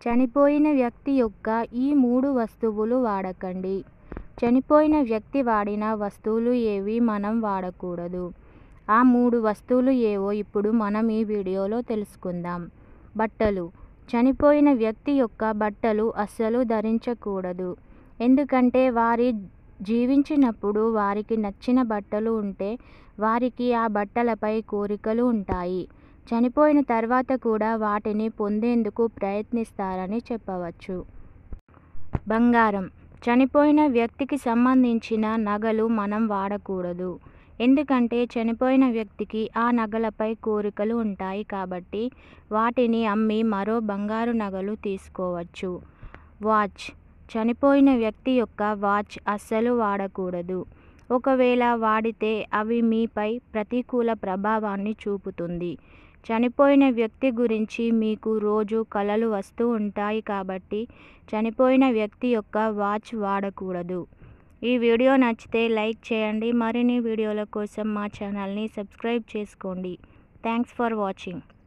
చనిపోయిన వ్యక్తి యొక్క ఈ మూడు వస్తువులు వాడకండి చనిపోయిన వ్యక్తి వాడిన వస్తువులు ఏవి మనం వాడకూడదు ఆ మూడు వస్తువులు ఏవో ఇప్పుడు మనం ఈ వీడియోలో తెలుసుకుందాం బట్టలు చనిపోయిన వ్యక్తి యొక్క బట్టలు అస్సలు ధరించకూడదు ఎందుకంటే వారి జీవించినప్పుడు వారికి నచ్చిన బట్టలు ఉంటే వారికి ఆ బట్టలపై కోరికలు ఉంటాయి చనిపోయిన తర్వాత కూడా వాటిని పొందేందుకు ప్రయత్నిస్తారని చెప్పవచ్చు బంగారం చనిపోయిన వ్యక్తికి సంబంధించిన నగలు మనం వాడకూడదు ఎందుకంటే చనిపోయిన వ్యక్తికి ఆ నగలపై కోరికలు ఉంటాయి కాబట్టి వాటిని అమ్మి మరో బంగారు నగలు తీసుకోవచ్చు వాచ్ చనిపోయిన వ్యక్తి యొక్క వాచ్ అస్సలు వాడకూడదు ఒకవేళ వాడితే అవి మీపై ప్రతికూల ప్రభావాన్ని చూపుతుంది చనిపోయిన వ్యక్తి గురించి మీకు రోజు కలలు వస్తూ ఉంటాయి కాబట్టి చనిపోయిన వ్యక్తి యొక్క వాచ్ వాడకూడదు ఈ వీడియో నచ్చితే లైక్ చేయండి మరిన్ని వీడియోల కోసం మా ఛానల్ని సబ్స్క్రైబ్ చేసుకోండి థ్యాంక్స్ ఫర్ వాచింగ్